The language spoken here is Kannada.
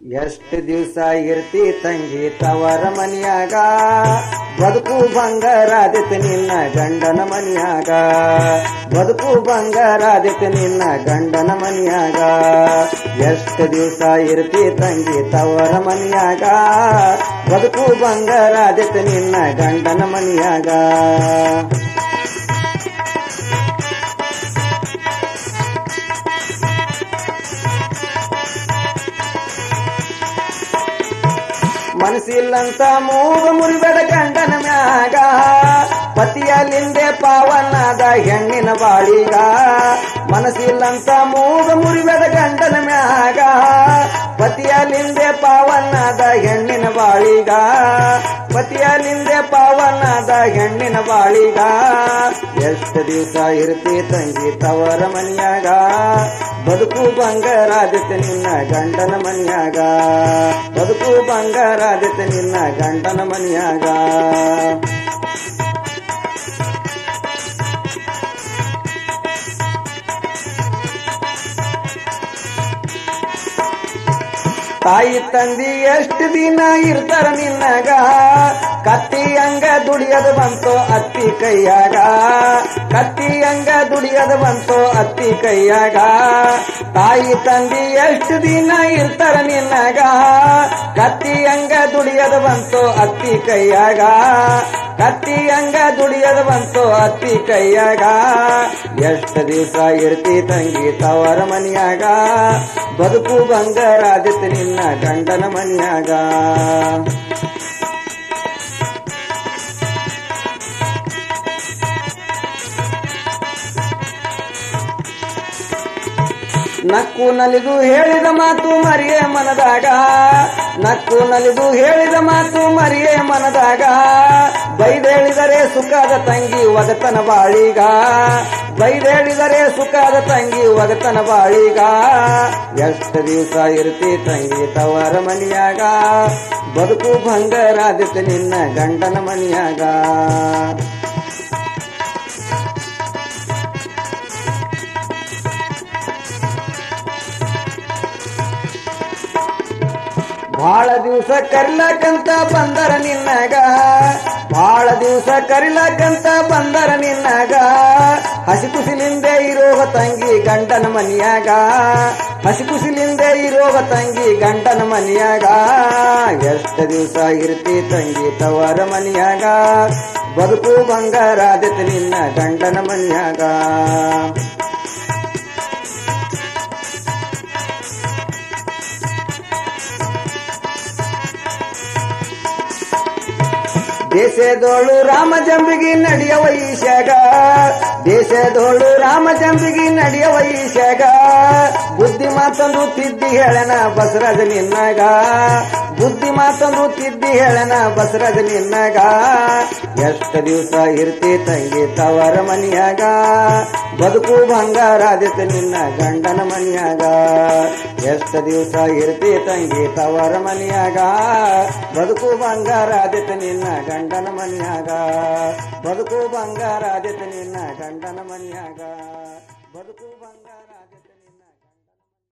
ಎಷ್ಟು ದಿವಸ ಇರ್ತಿ ತಂಗಿ ತವರ ಮನಿಯಾಗ ಬದುಕು ಬಂಗಾರಾದಿತ್ತು ನಿನ್ನ ಗಂಡನ ಮನಿಯಾಗ ಬದುಕು ಬಂಗಾರಾದಿತ್ತು ನಿನ್ನ ಗಂಡನ ಮನಿಯಾಗ ಎಷ್ಟು ದಿವಸ ಇರ್ತಿ ತಂಗಿ ತವರ ಮನಿಯಾಗ ಬದುಕು ಬಂಗಾರಾದಿತ್ತು ನಿನ್ನ ಗಂಡನ ಮನಿಯಾಗ ಮನಸ್ಸಿಲ್ಲಂತ ಮೂಗ ಮುರಿಬೇಡ ಗಂಡನ ಮ್ಯಾಗ ಪತಿಯಲ್ಲಿಂದೆ ಪಾವನಾದ ಹೆಣ್ಣಿನ ಬಾಳಿಗ ಮನಸ್ಸಿಲ್ಲಂತ ಮೂಗ ಮುರಿಬೇಡ ಗಂಡನ ಮ್ಯಾಗ ಪತಿಯಲ್ಲಿಂದೆ ಪಾವನಾದ ಹೆಣ್ಣಿನ ಬಾಳಿಗ ಪತಿಯಲ್ಲಿಂದೆ ಪಾವನಾದ ಹೆಣ್ಣಿನ ಬಾಳಿಗ ಎಷ್ಟು ದಿವಸ ಇರ್ತಿ ತಂಗಿ ತವರ ಮನಿಯಾಗ ಬದುಕು ಬಂಗಾರಾದಿತ್ತು ನಿನ್ನ ಗಂಡನ ಮನಿಯಾಗ ಬದುಕು ಬಂಗಾರಾದಿತ್ತು ನಿನ್ನ ಗಂಡನ ಮನಿಯಾಗ ತಾಯಿ ತಂದಿ ಎಷ್ಟು ದಿನ ಇರ್ತಾರ ನಿನ್ನಗ ಕತ್ತಿ ಹಂಗ ದುಡಿಯದು ಬಂತು ಅತ್ತಿ ಕೈಯಾಗ ಕತ್ತಿ ಹಂಗ ದುಡಿಯದು ಬಂತು ಅತ್ತಿ ಕೈಯಾಗ ತಾಯಿ ತಂದಿ ಎಷ್ಟು ದಿನ ಇರ್ತಾರ ನಿನ್ನಗ ಕತ್ತಿ ಹಂಗ ದುಡಿಯದು ಬಂತು ಅತ್ತಿ ಕೈಯಾಗ ಕತ್ತಿ ಹಂಗ ದುಡಿಯದು ಬಂತು ಅತ್ತಿ ಕೈಯಾಗ ಎಷ್ಟು ದಿವಸ ಇರ್ತಿ ತಂಗಿ ತವರ ಮನಿಯಾಗ ಬದುಕು ಬಂಗಾರಾದಿತ್ತು ನಿನ್ನ ಗಂಡನ ಮನಿಯಾಗ ನಕ್ಕು ನಲಿದು ಹೇಳಿದ ಮಾತು ಮರಿಯೇ ಮನದಾಗ ನಕ್ಕು ನಲಿದು ಹೇಳಿದ ಮಾತು ಮರಿಯೇ ಮನದಾಗ ಬೈದೇಳಿದರೆ ಸುಖದ ತಂಗಿ ಒಗತನ ಬಾಳಿಗ ಬೈದೇಳಿದರೆ ಸುಖದ ತಂಗಿ ಒಗತನ ಬಾಳಿಗ ಎಷ್ಟು ದಿವಸ ಇರ್ತಿ ತಂಗಿ ತವರ ಮನಿಯಾಗ ಬದುಕು ಭಂಗರಾದಿತ್ತು ನಿನ್ನ ಗಂಡನ ಮನಿಯಾಗ ಬಾಳ ದಿವಸ ಕರಿಲಕಂತ ಬಂದರ ನಿನ್ನಾಗ ಬಾಳ ದಿವಸ ಕರಿಲಕಂತ ಬಂದರ ನಿನ್ನಾಗ ಹಸಿ ಕುಸಿಲಿಂದೆ ಇರೋಗ ತಂಗಿ ಗಂಡನ ಮನಿಯಾಗ ಹಸಿ ಕುಸಿಲಿಂದೆ ಇರೋಗ ತಂಗಿ ಗಂಡನ ಮನಿಯಾಗ ಎಷ್ಟು ದಿವಸ ಇರ್ತಿ ತಂಗಿ ತವರ ಮನಿಯಾಗ ಬದುಕು ಬಂಗಾರಾದಿತ್ತು ನಿನ್ನ ಗಂಡನ ಮನಿಯಾಗ ದೇಶದೋಳು ರಾಮ ಜಂಬಿಗಿ ನಡೆಯವ ಈಶಾಗ ದೇಶದೋಳು ರಾಮ ಜಂಬಿಗಿ ನಡೆಯವ ಈಶಾಗ ಬುದ್ಧಿ ಮಾತಂದು ತಿದ್ದಿ ಹೇಳನ ಬಸರಾಜ ನಿನ್ನಾಗ ಬುದ್ಧಿ ಮಾತಂದು ತಿದ್ದಿ ಹೇಳನ ಬಸರಾಜ ನಿನ್ನಾಗ ಎಷ್ಟು ದಿವಸ ಇರ್ತಿ ತಂಗಿ ತವರ ಮನಿಯಾಗ ಬದುಕು ಬಂಗಾರಾದಿತ್ತು ನಿನ್ನ ಗಂಡನ ಮನಿಯಾಗ ಎಷ್ಟು ದಿವಸ ಇರ್ತಿ ತಂಗಿ ತವರ ಮನಿಯಾಗ ಬದುಕು ಬಂಗಾರಾದಿತ್ತು ನಿನ್ನ ಗಂಡನ ಮನಿಯಾಗ ಬದುಕು ಬಂಗಾರಾದಿತ್ತು ನಿನ್ನ ಗಂಡನ ಮನಿಯಾಗ ಬದುಕು ಬಂಗಾರ